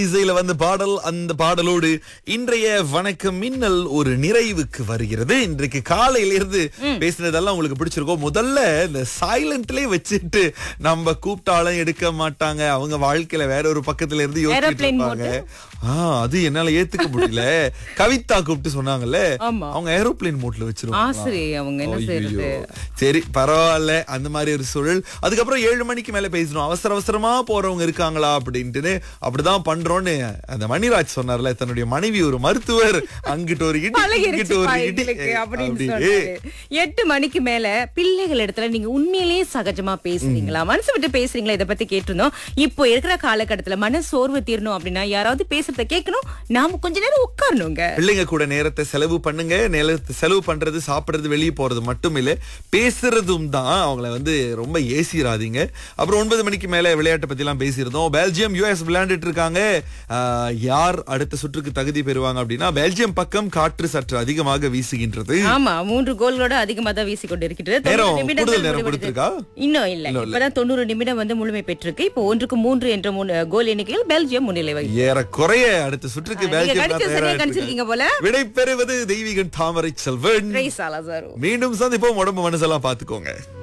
இசையில வந்த பாடல் அந்த பாடலோடு இன்றைய வணக்கம் மின்னல் ஒரு நிறைவுக்கு வருகிறது இன்றைக்கு காலையில இருந்து பேசினதெல்லாம் உங்களுக்கு பிடிச்சிருக்கோம் முதல்ல இந்த சைலண்ட்லயே வச்சுட்டு நம்ம கூப்பிட்டாலும் எடுக்க மாட்டாங்க அவங்க வாழ்க்கையில வேற ஒரு பக்கத்துல இருந்து யோசிச்சுட்டு Aeroplane இருப்பாங்க ஆஹ் அது என்னால ஏத்துக்க முடியல கவிதா கூப்பிட்டு சொன்னாங்கல்ல ஆமா. அவங்க ஏரோப்ளேன் மோட்ல வச்சிருவாங்க ஆசிரியை அவங்க என்ன செய்யறது சரி பரவாயில்ல அந்த மாதிரி ஒரு சூழல் அதுக்கப்புறம் ஏழு மணிக்கு மேல பேசணும் அவசர அவசரமா போறவங்க இருக்காங்களா அப்படின்ட்டு அப்படிதான் பண்றோம்னு அந்த மணிராஜ் சொன்னார்ல தன்னுடைய மனைவி ஒரு மருத்துவர் அங்கிட்டு ஒரு இடி பழகிருச்சு இங்கிட்டு ஒரு இடி எங்களுக்கு அப்படின்னு அப்படி. சொன்னாரு. எட்டு மணிக்கு மேல பிள்ளைகள் இடத்துல நீங்க உண்மையிலேயே சகஜமா பேசுறீங்களா மனசு விட்டு பேசுறீங்களா இத பத்தி கேட்டிருந்தோம் இப்போ இருக்கிற காலகட்டத்துல மன சோர்வு தீரணும் அப்படின்னா யாராவது பேசுறத கேட்கணும் நாம கொஞ்ச நேரம் உட்காரணுங்க பிள்ளைங்க கூட நேரத்தை செலவு பண்ணுங்க நேரத்தை செலவு பண்றது சாப்பிடுறது வெளியே போறது மட்டும் இல்ல பேசுறதும் தான் அவங்கள வந்து ரொம்ப ஏசிராதீங்க அப்புறம் ஒன்பது மணிக்கு மேல விளையாட்டை பத்தி எல்லாம் பேசியிருந்தோம் பெல்ஜியம் யூஎஸ் விளையாண்டுட்டு இருக்காங்க ஆஹ், யார் அடுத்த சுற்றுக்கு தகுதி பெறுவாங்க அப்படின்னா பெல்ஜியம் பக்கம் காற்று சற்று அதிகமாக வீசுகின்றது ஆமா மூன்று கோல்களோட அதிகமா தான் வீசி கொண்டிருக்கிறது நேரம், தொண்ணூறு நிமிடங்கள் கூடுதல் நேரம் முடிவடைந்து- கொடுத்திருக்கா? இன்னும் இல்ல இப்பதான் தொண்ணூறு நிமிடம் வந்து முழுமை பெற்றிருக்கு இப்போ ஒன்றுக்கு மூன்று என்ற மூணு கோல் எண்ணிக்கையில் பெல்ஜியம் முன்னிலை வகிக்கிறது. ஏறக்குறைய அடுத்த சுற்றுக்கு நீங்க பெல்ஜியம் கணிச்சு தான் சரியா தயாரா கணிச்சிருக்கீங்க போல இருக்காங்க. விடை பெறுவது தெய்வீகன் தாமரை செல்வன் ட்ரை சாலா சார் மீண்டும் சந்திப்போம் உடம்பு மனசெல்லாம் பாத்துக்கோங்க